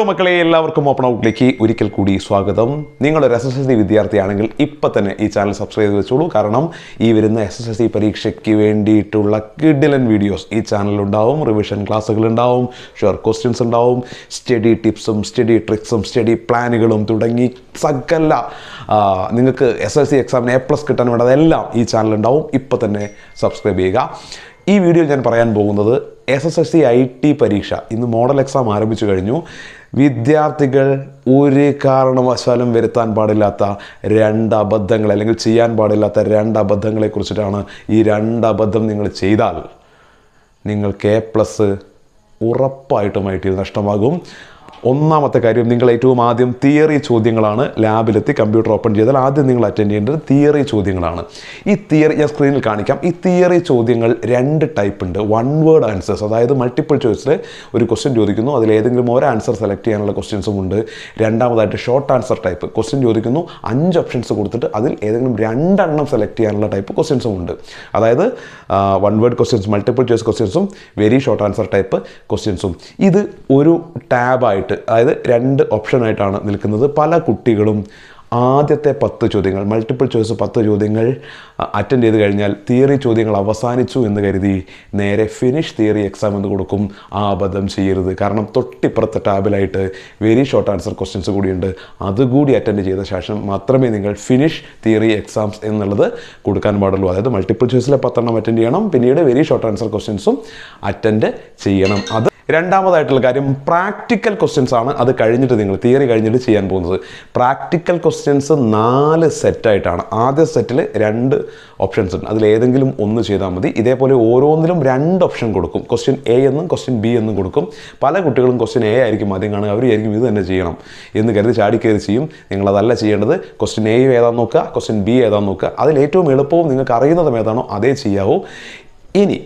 മക്കളെ എല്ലാവർക്കും ഓപ്പൺ ഔട്ടിലേക്ക് ഒരിക്കൽ കൂടി സ്വാഗതം നിങ്ങളൊരു എസ് എസ് എൽ സി വിദ്യാർത്ഥിയാണെങ്കിൽ ഇപ്പം തന്നെ ഈ ചാനൽ സബ്സ്ക്രൈബ് ചെയ്ത് വെച്ചോളൂ കാരണം ഈ വരുന്ന എസ് എസ് എൽ സി പരീക്ഷയ്ക്ക് വേണ്ടിയിട്ടുള്ള കിഡിലൻ വീഡിയോസ് ഈ ചാനലിലുണ്ടാവും റിവിഷൻ ക്ലാസ്സുകൾ ഉണ്ടാവും ഷുവർ ക്വസ്റ്റ്യൻസ് ഉണ്ടാവും സ്റ്റഡി ടിപ്സും സ്റ്റഡി ട്രിക്സും സ്റ്റഡി പ്ലാനുകളും തുടങ്ങി സകല ആ, നിങ്ങൾക്ക് എസ് എൽ സി എക്സാമിന് എ പ്ലസ് കിട്ടാൻ വേണ്ടതെല്ലാം ഈ ചാനലുണ്ടാവും ഇപ്പം തന്നെ സബ്സ്ക്രൈബ് ചെയ്യുക ഈ വീഡിയോയിൽ ഞാൻ പറയാൻ പോകുന്നത് S S L C I T പരീക്ഷ ഇന്ന് മോഡൽ എക്സാം ആരംഭിച്ചു കഴിഞ്ഞു വിദ്യാർത്ഥികൾ ഒരു കാരണവശാലും വരുത്താൻ പാടില്ലാത്ത രണ്ട് അബദ്ധങ്ങൾ അല്ലെങ്കിൽ ചെയ്യാൻ പാടില്ലാത്ത രണ്ട് അബദ്ധങ്ങളെ കുറിച്ചിട്ടാണ് ഈ രണ്ട് അബദ്ധം നിങ്ങൾ ചെയ്താൽ നിങ്ങൾക്ക് എ പ്ലസ് ഉറപ്പായിട്ടും ഐ ടി നഷ്ടമാകും ഒന്നാമത്തെ കാര്യം നിങ്ങൾ ഏറ്റവും ആദ്യം തിയറി ചോദ്യങ്ങളാണ് ലാബിലെത്തി കമ്പ്യൂട്ടർ ഓപ്പൺ ചെയ്താൽ ആദ്യം നിങ്ങൾ അറ്റൻഡ് ചെയ്യേണ്ടത് തിയറി ചോദ്യങ്ങളാണ് ഈ തിയറി ഞാൻ സ്ക്രീനിൽ കാണിക്കാം ഈ തിയറി ചോദ്യങ്ങൾ രണ്ട് ടൈപ്പ് ഉണ്ട് വൺ വേർഡ് ആൻസേഴ്സ് അതായത് മൾട്ടിപ്പിൾ ചോയ്സിൽ ഒരു ക്വസ്റ്റ്യൻ ചോദിക്കുന്നു അതിൽ ഏതെങ്കിലും ഒരു ആൻസർ സെലക്ട് ചെയ്യാനുള്ള ക്വസ്റ്റ്യൻസും ഉണ്ട് രണ്ടാമതായിട്ട് ഷോർട്ട് ആൻസർ ടൈപ്പ് ക്വസ്റ്റ്യൻ ചോദിക്കുന്നു അഞ്ച് ഓപ്ഷൻസ് കൊടുത്തിട്ട് അതിൽ ഏതെങ്കിലും രണ്ടെണ്ണം സെലക്ട് ചെയ്യാനുള്ള ടൈപ്പ് ക്വസ്റ്റ്യൻസും ഉണ്ട് അതായത് one word questions multiple choice ക്വസ്റ്റ്യൻസും വെരി ഷോർട്ട് ആൻസർ ടൈപ്പ് ക്വസ്റ്റ്യൻസും ഇത് ഒരു ടാബായിട്ട് അതായത് രണ്ട് ഓപ്ഷനായിട്ടാണ് നിൽക്കുന്നത് പല കുട്ടികളും ആദ്യത്തെ പത്ത് ചോദ്യങ്ങൾ മൾട്ടിപ്പിൾ ചോയ്സ് പത്ത് ചോദ്യങ്ങൾ അറ്റൻഡ് ചെയ്ത് കഴിഞ്ഞാൽ തിയറി ചോദ്യങ്ങൾ അവസാനിച്ചു എന്ന് കരുതി നേരെ ഫിനിഷ് തിയറി എക്സാം എന്ന് കൊടുക്കും ആ അബദ്ധം ചെയ്യരുത് കാരണം തൊട്ടിപ്പുറത്തെ ടാബിലായിട്ട് വെരി ഷോർട്ട് ആൻസർ ക്വസ്റ്റ്യൻസ് കൂടിയുണ്ട് അതുകൂടി അറ്റൻഡ് ചെയ്ത ശേഷം മാത്രമേ നിങ്ങൾ ഫിനിഷ് തിയറി എക്സാംസ് എന്നുള്ളത് കൊടുക്കാൻ പാടുള്ളൂ അതായത് മൾട്ടിപ്പിൾ ചോയ്സിലെ പത്തെണ്ണം അറ്റൻഡ് ചെയ്യണം പിന്നീട് വെരി ഷോർട്ട് ആൻസർ ക്വസ്റ്റ്യൻസും അറ്റൻഡ് ചെയ്യണം അത് രണ്ടാമതായിട്ടുള്ള കാര്യം പ്രാക്ടിക്കൽ ക്വസ്റ്റ്യൻസ് ആണ് അത് കഴിഞ്ഞിട്ട് നിങ്ങൾ തിയറി കഴിഞ്ഞിട്ട് ചെയ്യാൻ പോകുന്നത് പ്രാക്ടിക്കൽ ക്വസ്റ്റ്യൻസ് നാല് സെറ്റായിട്ടാണ് ആദ്യ സെറ്റിൽ രണ്ട് ഓപ്ഷൻസ് ഉണ്ട് അതിൽ ഏതെങ്കിലും ഒന്ന് ചെയ്താൽ മതി ഇതേപോലെ ഓരോന്നിലും രണ്ട് ഓപ്ഷൻ കൊടുക്കും ക്വസ്റ്റ്യൻ എ എന്നും ക്വസ്റ്റ്യൻ ബി എന്നും കൊടുക്കും പല കുട്ടികളും ക്വസ്റ്റ്യൻ എ ആയിരിക്കും ആദ്യം കാണുക അവർ ആയിരിക്കും ഇത് തന്നെ ചെയ്യണം എന്ന് കരുതി ചാടി കയറി ചെയ്യും നിങ്ങളതല്ല ചെയ്യേണ്ടത് ക്വസ്റ്റ്യൻ എ ഏതാന്ന് നോക്കുക ക്വസ്റ്റ്യൻ ബി ഏതാന്ന് നോക്കുക അതിൽ ഏറ്റവും എളുപ്പവും നിങ്ങൾക്ക് അറിയുന്നതും ഏതാണോ അതേ ചെയ്യാവൂ ഇനി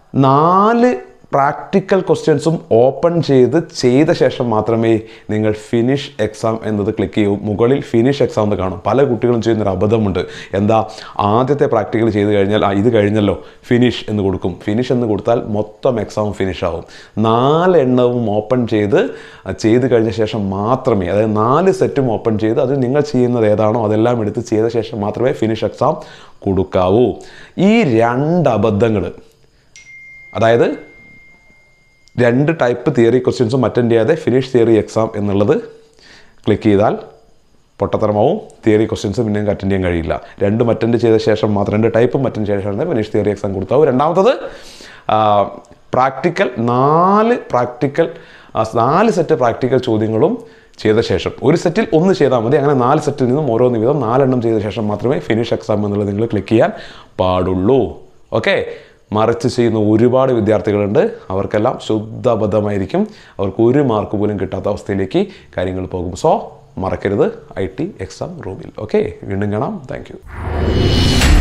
നാല് പ്രാക്ടിക്കൽ ക്വസ്റ്റ്യൻസും ഓപ്പൺ ചെയ്ത് ചെയ്ത ശേഷം മാത്രമേ നിങ്ങൾ ഫിനിഷ് എക്സാം എന്നത് ക്ലിക്ക് ചെയ്യൂ മുകളിൽ ഫിനിഷ് എക്സാം എന്ന് കാണും പല കുട്ടികളും ചെയ്യുന്നൊരു അബദ്ധമുണ്ട് എന്താ ആദ്യത്തെ പ്രാക്ടിക്കൽ ചെയ്ത് കഴിഞ്ഞാൽ ആ ഇത് കഴിഞ്ഞല്ലോ ഫിനിഷ് എന്ന് കൊടുക്കും ഫിനിഷ് എന്ന് കൊടുത്താൽ മൊത്തം എക്സാം ഫിനിഷ് ആവും നാലെണ്ണവും ഓപ്പൺ ചെയ്ത് ചെയ്ത് കഴിഞ്ഞ ശേഷം മാത്രമേ അതായത് നാല് സെറ്റും ഓപ്പൺ ചെയ്ത് അത് നിങ്ങൾ ചെയ്യുന്നത് ഏതാണോ അതെല്ലാം എടുത്ത് ചെയ്ത ശേഷം മാത്രമേ ഫിനിഷ് എക്സാം കൊടുക്കാവൂ ഈ രണ്ട് അബദ്ധങ്ങൾ അതായത് രണ്ട് ടൈപ്പ് തിയറി ക്വസ്റ്റ്യൻസും അറ്റൻഡ് ചെയ്യാതെ ഫിനിഷ് തിയറി എക്സാം എന്നുള്ളത് ക്ലിക്ക് ചെയ്താൽ പൊട്ടത്തരമാവും തിയറി ക്വസ്റ്റ്യൻസ് പിന്നെ അറ്റൻഡ് ചെയ്യാൻ കഴിയില്ല രണ്ടും അറ്റൻഡ് ചെയ്ത ശേഷം മാത്രം രണ്ട് ടൈപ്പും അറ്റൻഡ് ചെയ്ത ശേഷം ഫിനിഷ് തിയറി എക്സാം കൊടുത്താവും രണ്ടാമത്തത് പ്രാക്ടിക്കൽ നാല് പ്രാക്ടിക്കൽ നാല് സെറ്റ് പ്രാക്ടിക്കൽ ചോദ്യങ്ങളും ചെയ്ത ശേഷം ഒരു സെറ്റിൽ ഒന്ന് ചെയ്താൽ മതി അങ്ങനെ നാല് സെറ്റിൽ നിന്നും ഓരോന്ന് വീതം നാലെണ്ണം ചെയ്ത ശേഷം മാത്രമേ ഫിനിഷ് എക്സാം എന്നുള്ളത് നിങ്ങൾ ക്ലിക്ക് ചെയ്യാൻ പാടുള്ളൂ ഓക്കെ മറിച്ച് ചെയ്യുന്ന ഒരുപാട് വിദ്യാർത്ഥികളുണ്ട് അവർക്കെല്ലാം ശുദ്ധ അബദ്ധമായിരിക്കും അവർക്ക് ഒരു മാർക്ക് പോലും കിട്ടാത്ത അവസ്ഥയിലേക്ക് കാര്യങ്ങൾ പോകും സോ മറക്കരുത് ഐ ടി എക്സാം റൂമിൽ ഓക്കെ വീണ്ടും കാണാം താങ്ക്